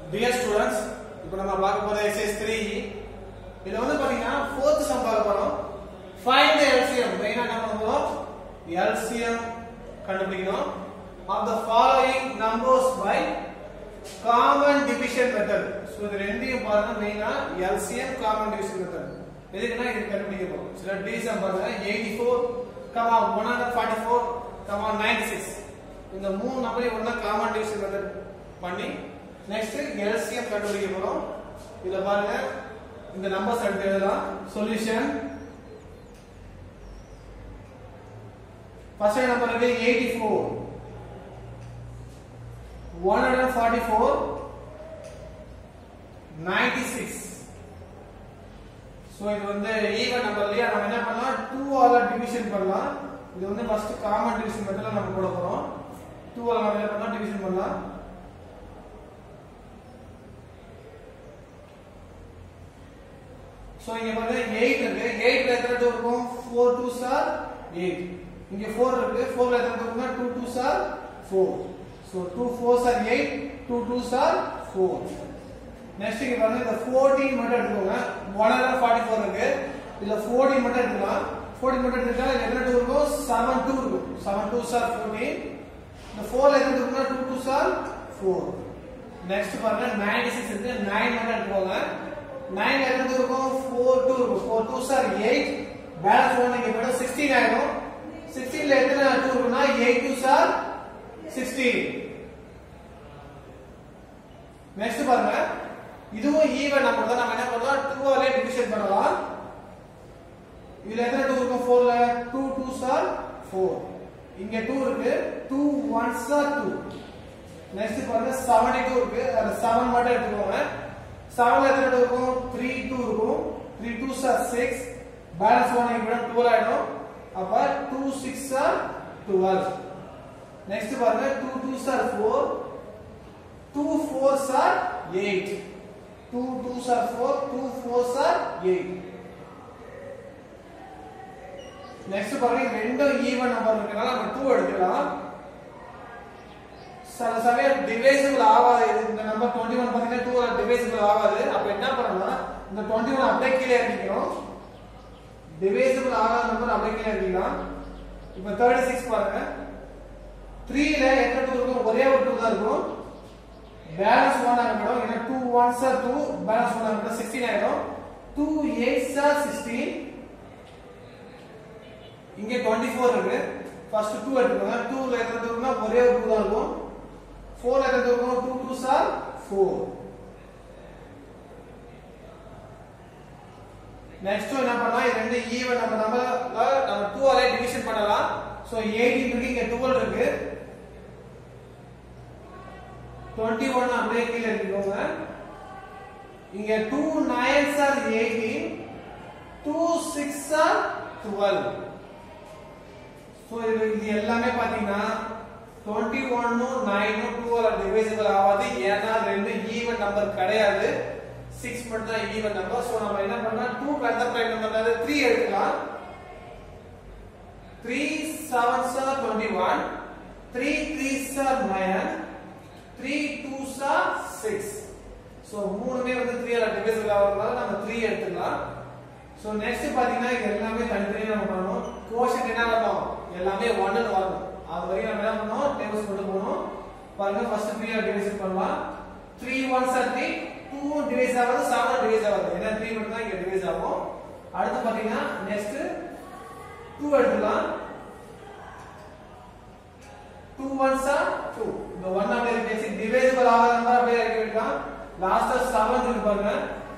dear students இப்போ நம்ம பார்க்க போற எக்ஸசைஸ் 3 இதுல வந்து பாத்தீங்கன்னா ஃபோர்த் சம் பார்க்க போறோம் ஃபைண்ட் தி எல்சிஎம் மெயினா என்ன பண்ண போறோம் எல்சிஎம் கண்டுபிடிக்கணும் of the following numbers by common division method so இது ரெண்டையும் பாருங்க மெயினா எல்சிஎம் காமன் டிவிஷன் மெத்தட் எதுக்குன்னா இது கண்டுபிடிக்க போறோம் சில டிசம் பாருங்க 84 கமா 144 கமா 96 இந்த மூணு நம்பரையும் ஒண்ணா காமன் டிவிஷன் மெத்தட் பண்ணி நெக்ஸ்ட் எல்சிஎம் கண்டுபிடிக்க போறோம் இதுல பாருங்க இந்த நம்பர்ஸ் எடுத்து எழுதலாம் சொல்யூஷன் ஃபர்ஸ்ட் நம்பர் இருக்கு 84 144 96 சோ இது வந்து ஈவன் நம்பர் இல்லையா நம்ம என்ன பண்ணலாம் 2 ஆல டிவிஷன் பண்ணலாம் இது வந்து ஃபர்ஸ்ட் காமன் டிவிஷன் மெத்தட்ல நம்ம போட போறோம் 2 ஆல நம்ம என்ன பண்ணலாம் டிவிஷன் பண்ணலாம் சோ இங்க பாருங்க 8 இருக்கு 8 ல எத்தனை 2 இருக்கும் 4 2 சார் 8 இங்க 4 இருக்கு 4 ல எத்தனை 2 இருக்குன்னா 2 2 சார் 4 சோ 2 4 சார் 8 2 2 சார் 4 நெக்ஸ்ட் இங்க பாருங்க இந்த 14 மட்டும் எடுத்துக்கோங்க 144 இருக்கு இதுல 14 மட்டும் எடுத்துக்கலாம் 14 மட்டும் எடுத்துட்டா எத்தனை 2 இருக்கும் 7 2 இருக்கும் 7 2 சார் 14 இந்த 4 ல எத்தனை இருக்குன்னா 2 2 சார் 4 நெக்ஸ்ட் பாருங்க 96 இருக்கு 9 மட்டும் எடுத்துக்கோங்க 9 எத்தனை இருக்கும் 4 2 இருக்கும் 4 2 சார் 8 பேலன்ஸ் 1 இங்க போய்டும் 16 ஆயிடும் 16 ல எத்தனை 2 இருக்குன்னா 8 2 சார் 16 நெக்ஸ்ட் பாருங்க இதுவும் ஈவன் நம்பர் தான் நம்ம என்ன பண்ணலாம் 2 ஆலே டிவிஷன் பண்ணலாம் இதுல எத்தனை 2 இருக்கும் 4 ல 2 2 சார் 4 இங்க 2 இருக்கு 2 1 சார் 2 நெக்ஸ்ட் பாருங்க 72 இருக்கு அது 7 மட்டும் எடுத்துக்கோங்க 7 ல எத்தனை 2 இருக்கும் 3 2 இருக்கும் 3 2 சார் 6 பேலன்ஸ் 1 இங்க 12 ஆயிடும் அப்ப 2 6 சார் 12 நெக்ஸ்ட் பாருங்க 2 2 சார் 4 2 4 சார் 8 2 2 சார் 4 2 4 சார் 8 நெக்ஸ்ட் பாருங்க ரெண்டும் ஈவன் நம்பர் இருக்கனால நம்ம 2 எடுத்துக்கலாம் சில சமயம் டிவைசிபிள் ஆகாது இந்த நம்பர் 21 பாத்தீங்கன்னா 2 ஆல டிவைசிபிள் ஆகாது அப்ப என்ன பண்ணலாம் இந்த 21 அப்படியே கீழே இறக்கிக்கணும் டிவைசிபிள் ஆகாத நம்பர் அப்படியே கீழே இறக்கிக்கலாம் இப்போ 36 பாருங்க 3 ல எத்தனை 2 இருக்கும் ஒரே ஒரு 2 தான் இருக்கும் பேலன்ஸ் 1 ஆகிடும் ஏன்னா 2 1 சார் 2 பேலன்ஸ் 1 ஆகிடும் 16 ஆகிடும் 2 8 சார் 16 இங்க 24 இருக்கு ஃபர்ஸ்ட் 2 எடுத்துக்கோங்க 2 ல எத்தனை இருக்குன்னா ஒரே ஒரு 2 தான் இருக்கும் 4 ல எத்தனை இருக்கும் 2 2 சார் 4 நெக்ஸ்ட் என்ன பண்ணலாம் இது ரெண்டு ஈவன் நம்ம நம்பர்ல நம்ம 2 ஆல டிவிஷன் பண்ணலாம் சோ 18 இருக்கு இங்க 12 இருக்கு 21 அப்படியே கீழ எடுத்துக்கோங்க இங்க 2 9s are 18 2 6 are 12 சோ இது இது எல்லாமே பாத்தீங்கன்னா 21 ம் 9 ம் 2 ஆல டிவைசிபிள் ஆகாது ஏன்னா ரெண்டு ஈவன் நம்பர் கிடையாது 6 மட்டும் தான் ஈவன் நம்பர் சோ நம்ம என்ன பண்ணலாம் 2 கந்த பிரைம் நம்பர் அதாவது 3 எடுக்கலாம் 3 7s are 21 3 3s are 9 3 2s are 6 so மூணுமே வந்து 3 ஆல டிவைசிபிள் ஆகிறதுனால நம்ம 3 எடுத்துக்கலாம் சோ நெக்ஸ்ட் பாத்தீங்கன்னா இது எல்லாமே தனித்தனியா நம்ம பண்ணணும் கோஷன் என்ன வரணும் எல்லாமே 1 ன்னு வரணும் அது வரைக்கும் நம்ம என்ன பண்ணணும் டேபிள்ஸ் கொண்டு போகணும் பாருங்க ஃபர்ஸ்ட் 3 ஆல டிவைஸ் பண்ணலாம் 3 1s are 3 2 டிவைஸ் ஆகாது 7 டிவைஸ் ஆகாது ஏன்னா 3 மட்டும் தான் இங்க டிவைஸ் ஆகும் அடுத்து பாத்தீங்கன்னா நெக்ஸ்ட் 2 எடுத்துக்கலாம் 2 1s are 2 இந்த 1 அப்படியே இருக்கு டிவைசிபிள் ஆகாத நம்பர் அப்படியே இறக்கி விடலாம் லாஸ்டா 7 இருக்கு பாருங்க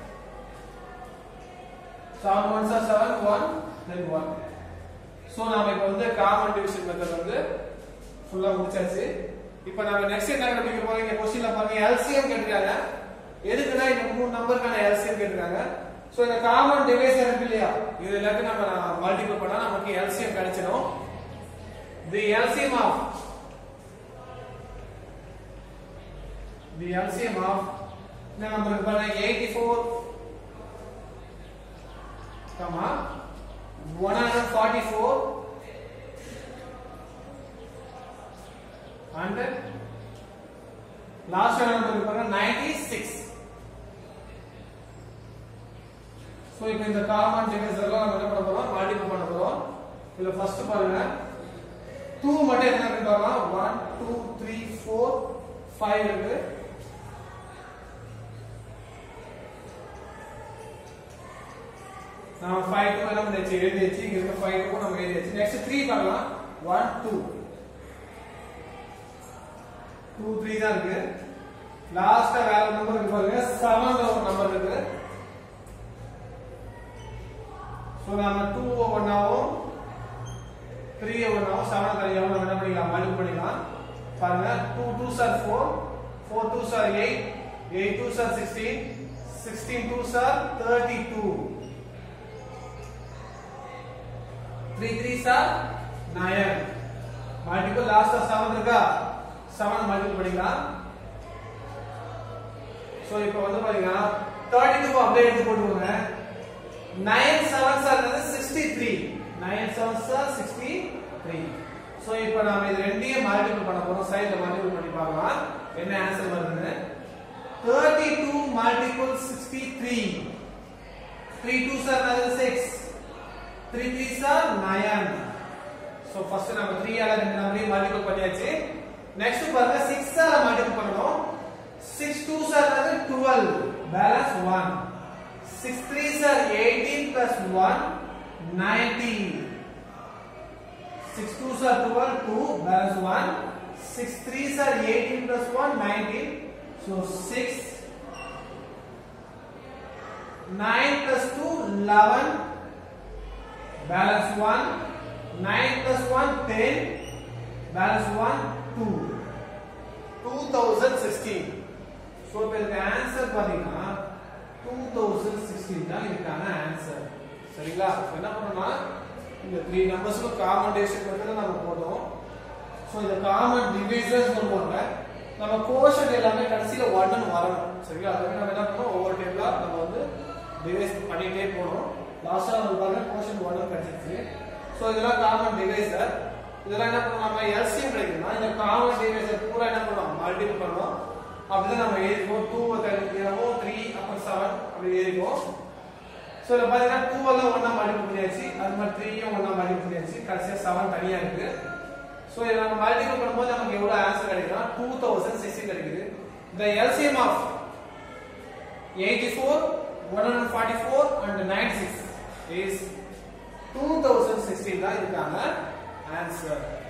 7 1s are 7 1 then 1 சோ நாம இப்போ வந்து காமன் டிவிஷன் மெத்தட் வந்து ஃபுல்லா முடிச்சாச்சு இப்போ நாம நெக்ஸ்ட் என்ன கண்டுபிடிக்க போறோம் இங்க क्वेश्चनல பாருங்க எல்சிஎம் கேட்டிருக்காங்க எதுக்குன்னா இந்த மூணு நம்பருக்கான எல்சிஎம் கேட்டிருக்காங்க சோ இந்த காமன் டிவைசர் இருக்கு இல்லையா இது எல்லாத்தையும் நம்ம மல்டிபிள் பண்ணா நமக்கு எல்சிஎம் கிடைச்சிடும் the LCM of the LCM of என்ன நம்பர் பாருங்க 84 கமா 144 and லாஸ்ட் என்ன நம்பர் பாருங்க 96 சோ இப்போ இந்த காமன் டிவைசர்லாம் நம்ம என்ன பண்ண போறோம் மல்டிபிள் பண்ண போறோம் இதுல ஃபர்ஸ்ட் பாருங்க 2 மட்டும் என்ன இருக்கு பாருங்க 1 2 3 4 5 இருக்கு நம்ம 5 க்கு என்ன பண்ணியாச்சு எழுதியாச்சு இங்க இருக்க 5 க்கு நம்ம எழுதியாச்சு நெக்ஸ்ட் 3 பார்க்கலாம் 1 2 2 3 தான் இருக்கு லாஸ்டா வேற ஒரு நம்பர் இருக்கு பாருங்க 7 ஒரு நம்பர் இருக்கு சோ நாம 2 ஒன்னாவும் 3 ஒன்னாவும் 7 தனியாவும் நம்ம என்ன பண்ணிக்கலாம் மல்டிபிள் பண்ணிக்கலாம் பாருங்க 2 2 சார் 4 4 2 சார் 8 8 2 சார் 16 16 2 சார் 32 3 3 சார் 9 மல்டிபிள் லாஸ்டா 7 இருக்கா 7 மல்டிபிள் பண்ணிக்கலாம் சோ இப்போ வந்து பாத்தீங்கன்னா 32 அப்படியே எடுத்து போட்டுக்கோங்க 9 7 சார் 63 9 7 சார் 63 சோ இப்போ நாம இது ரெண்டையும் மல்டிபிள் பண்ண போறோம் சைடுல மல்டிபிள் பண்ணி பார்க்கலாம் என்ன ஆன்சர் வருதுன்னு 32 multiple 63 3 2 சார் 6 3 3 சார் 9 சோ ஃபர்ஸ்ட் நம்ம 3 ஆல ரெண்டு நம்பரையும் மல்டிபிள் பண்ணியாச்சு நெக்ஸ்ட் பாருங்க 6 ஆல மல்டிபிள் பண்ணனும் 6 2 சார் 12 பேலன்ஸ் 1 6 3 சார் 18 plus 1 19 6 2 சார் 12 2 balance 1 6 3 சார் 18 plus 1 19 so 6 9 plus 2 11 balance 1 9 plus 1 10 balance 1 2 2016 so இப்போ இதுக்கு ஆன்சர் பாத்தீங்கன்னா 2016 தான் இதுக்கான ஆன்சர் சரிங்களா இப்ப என்ன பண்ணணும்னா இந்த த்ரீ நம்பர்ஸ்க்கும் காமன் டேஷன் மட்டும் நம்ம போட்டோம் ஸோ இந்த காமன் டிவைசர்ஸ் சொல்லுவாங்க நம்ம கோஷன் எல்லாமே கடைசியில ஒன்னு வரணும் சரிங்களா அதுக்கு நம்ம என்ன பண்ணோம் ஒவ்வொரு டேபிளா நம்ம வந்து டிவைஸ் பண்ணிட்டே போனோம் லாஸ்டா நம்ம பாருங்க கோஷன் ஒன்னு கிடைச்சிருச்சு ஸோ இதெல்லாம் காமன் டிவைசர் இதெல்லாம் என்ன பண்ணணும் நம்ம எல்சிஎம் கிடைக்குதுன்னா இந்த காமன் டிவைசர் பூரா என்ன பண்ணோம் மல்டிபிள் பண்ணோம் அப்படிதான் நம்ம எழுதிப்போம் டூ எழுதிப்போம் த்ரீ அப்புறம் செவன் அப்படி எழுதிப்போம் ஸோ இதில் பார்த்தீங்கன்னா டூ எல்லாம் ஒன்றா மல்டிபிள் பண்ணியாச்சு அது மாதிரி த்ரீயும் ஒன்றா மல்டிபிள் பண்ணியாச்சு கடைசியாக செவன் தனியாக இருக்கு ஸோ இதை நம்ம மல்டிபிள் பண்ணும்போது நமக்கு எவ்வளோ ஆன்சர் கிடைக்குதுன்னா டூ தௌசண்ட் சிக்ஸ்டி கிடைக்குது the LCM of eighty four one hundred forty four and nine six is two thousand sixteen தான் இதுக்கான ஆன்சர்